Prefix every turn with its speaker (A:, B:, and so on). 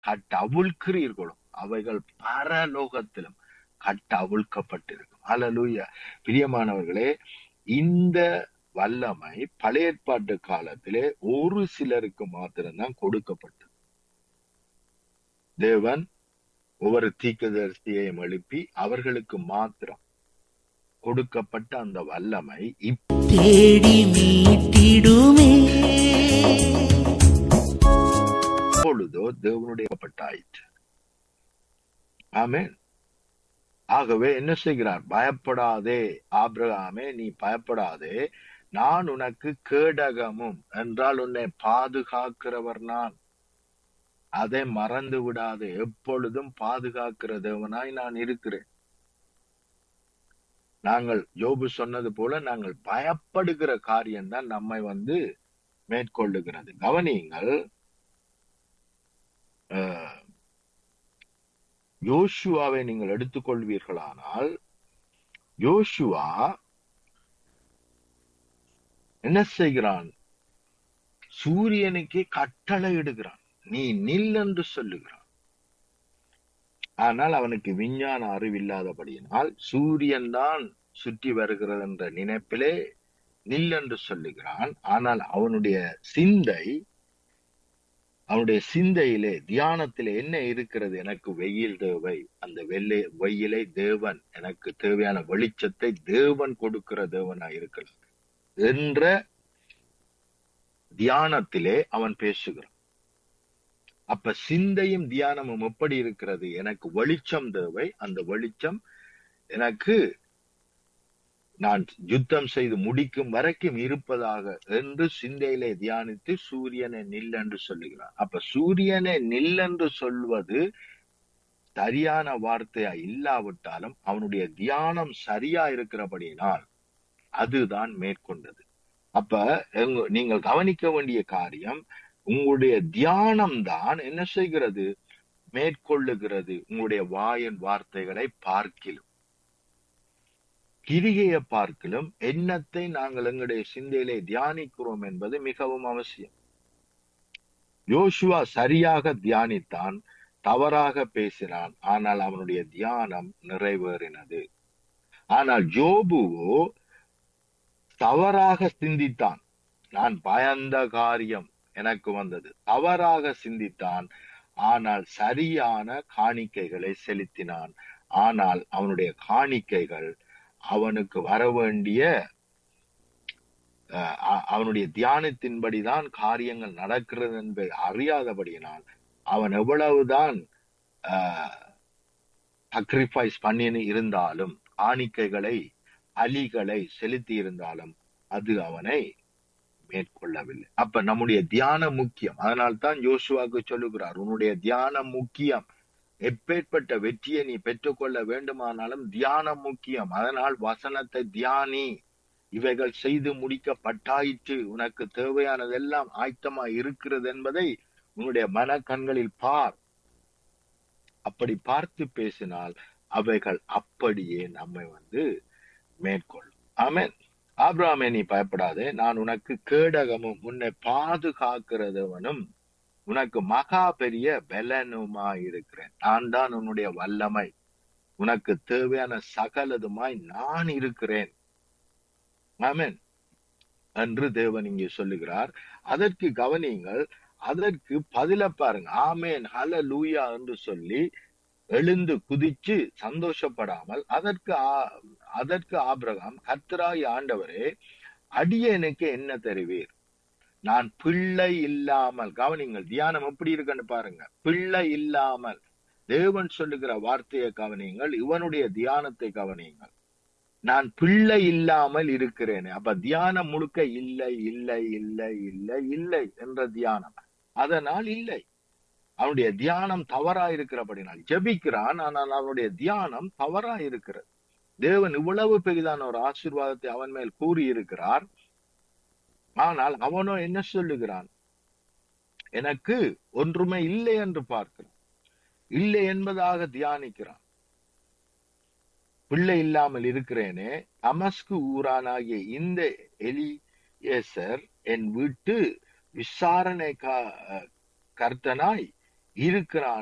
A: கட்டவிழ்க்கிறீர்களோ அவைகள் பரலோகத்திலும் கட்டவிழ்க்கப்பட்டிருக்கும் ஹalleluya பிரியமானவர்களே இந்த வல்லமை பழைய ஏற்பாட்டு காலத்திலே ஒரு சிலருக்கு மாத்திரம்தான் கொடுக்கப்பட்டது தேவன் ஒவ்வொரு தீர்க்கதரிசியையும் எழுப்பி அவர்களுக்கு மாத்திரம் கொடுக்கப்பட்ட அந்த வல்லமை
B: தேடி மீட்டிடுமே
A: இப்பொழுதோ தேவனுடைய பட்டாயிற்று ஆமென் ஆகவே என்ன செய்கிறார் பயப்படாதே ஆபிரகாமே நீ பயப்படாதே நான் உனக்கு கேடகமும் என்றால் உன்னை பாதுகாக்கிறவர் நான் அதை மறந்து விடாதே எப்பொழுதும் பாதுகாக்கிற தேவனாய் நான் இருக்கிறேன் நாங்கள் யோபு சொன்னது போல நாங்கள் பயப்படுகிற காரியம்தான் நம்மை வந்து மேற்கொள்ளுகிறது கவனியுங்கள் அஹ், யோசுவாவை நீங்கள் எடுத்துக்கொள்வீர்களானால் யோசுவா என்ன செய்கிறான் சூரியனுக்கே கட்டளை இடுகிறான் நீ நில் என்று சொல்லுகிறான் ஆனால் அவனுக்கு விஞ்ஞான அறிவில்லாதபடியினால் சூரியன் தான் சுற்றி வருகிறது என்ற நினைப்பிலே நில் என்று சொல்லுகிறான் ஆனால் அவனுடைய சிந்தை அவனுடைய சிந்தையிலே தியானத்திலே என்ன இருக்கிறது எனக்கு வெயில் தேவை அந்த வெள்ளை வெயிலை தேவன் எனக்கு தேவையான வெளிச்சத்தை தேவன் கொடுக்கிற தேவனா இருக்கிறது என்ற தியானத்திலே அவன் பேசுகிறான் அப்ப சிந்தையும் தியானமும் எப்படி இருக்கிறது எனக்கு வெளிச்சம் தேவை அந்த வெளிச்சம் எனக்கு நான் யுத்தம் செய்து முடிக்கும் வரைக்கும் இருப்பதாக என்று சிந்தையிலே தியானித்து சூரியனை நில் என்று சொல்லுகிறார் அப்ப சூரியனை நில் என்று சொல்வது சரியான வார்த்தையா இல்லாவிட்டாலும் அவனுடைய தியானம் சரியா இருக்கிறபடியினால் அதுதான் மேற்கொண்டது அப்ப எங்க- நீங்கள் கவனிக்க வேண்டிய காரியம் உங்களுடைய தியானம் தான் என்ன செய்கிறது மேற்கொள்ளுகிறது உங்களுடைய வாயின் வார்த்தைகளை பார்க்கிலும் கிரிகையை பார்க்கிலும் எண்ணத்தை நாங்கள் எங்களுடைய சிந்தையிலே தியானிக்கிறோம் என்பது மிகவும் அவசியம் யோசுவா சரியாக தியானித்தான் தவறாக பேசினான் ஆனால் அவனுடைய தியானம் நிறைவேறினது ஆனால் ஜோபுவோ தவறாக சிந்தித்தான் நான் பயந்த காரியம் எனக்கு வந்தது தவறாக சிந்தித்தான் ஆனால் சரியான காணிக்கைகளை செலுத்தினான் ஆனால் அவனுடைய காணிக்கைகள் அவனுக்கு வர வேண்டிய அஹ், அ- அவனுடைய தியானத்தின்படிதான் காரியங்கள் நடக்கிறது என்பதை அறியாதபடியினால் அவன் எவ்வளவுதான் சக்ரிஃபைஸ் பண்ணி இருந்தாலும் காணிக்கைகளை அலிகளை செலுத்தி இருந்தாலும் அது அவனை மேற்கொள்ளவில்லை அப்ப நம்முடைய தியானம் முக்கியம் அதனால்தான் யோசுவாக்கு சொல்லுகிறார் உன்னுடைய தியானம் முக்கியம் எப்பேற்பட்ட வெற்றியை நீ பெற்றுக்கொள்ள வேண்டுமானாலும் தியானம் முக்கியம் அதனால் வசனத்தை தியானி இவைகள் செய்து முடிக்கப்பட்டாயிற்று உனக்கு தேவையானதெல்லாம் ஆயத்தமா இருக்கிறது என்பதை உன்னுடைய மனக்கண்களில் பார் அப்படி பார்த்து பேசினால் அவைகள் அப்படியே நம்மை வந்து மேற்கொள்ளும் ஆமென் ஆபிரகாமே நீ பயப்படாதே நான் உனக்கு கேடகமும் உன்னை பாதுகாக்கிறதவனும் உனக்கு மகா பெரிய பலனுமா இருக்கிறேன் நான் தான் உன்னுடைய வல்லமை உனக்கு தேவையான சகலதுமாய் நான் இருக்கிறேன் ஆமென் என்று தேவன் இங்கே சொல்லுகிறார் அதற்கு கவனியுங்கள் அதற்கு பதில பாருங்க ஆமேன் ஹல லூயா என்று சொல்லி எழுந்து குதிச்சு சந்தோஷப்படாமல் அதற்கு ஆ- அதற்கு ஆபிரகாம் கர்த்தராய் ஆண்டவரே அடியனுக்கு என்ன தருவீர் நான் பிள்ளை இல்லாமல் கவனிங்கள் தியானம் எப்படி இருக்குன்னு பாருங்க பிள்ளை இல்லாமல் தேவன் சொல்லுகிற வார்த்தையை கவனியுங்கள் இவனுடைய தியானத்தை கவனியுங்கள் நான் பிள்ளை இல்லாமல் இருக்கிறேன் அப்ப தியானம் முழுக்க இல்லை இல்லை இல்லை இல்லை இல்லை என்ற தியானம் அதனால் இல்லை அவனுடைய தியானம் தவறா இருக்கிறபடினால் ஜெபிக்கிறான் ஆனால் அவனுடைய தியானம் தவறா இருக்கிறது தேவன் இவ்வளவு பெரிதான ஒரு ஆசீர்வாதத்தை அவன் மேல் கூறி இருக்கிறார் ஆனால் அவனோ என்ன சொல்லுகிறான் எனக்கு ஒன்றுமே இல்லை என்று பார்க்கிறான் இல்லை என்பதாக தியானிக்கிறான் பிள்ளை இல்லாமல் இருக்கிறேனே தமஸ்கு ஊரானாகிய இந்த எலியேசர் என் வீட்டு விசாரணை கா- கர்த்தனாய் இருக்கிறான்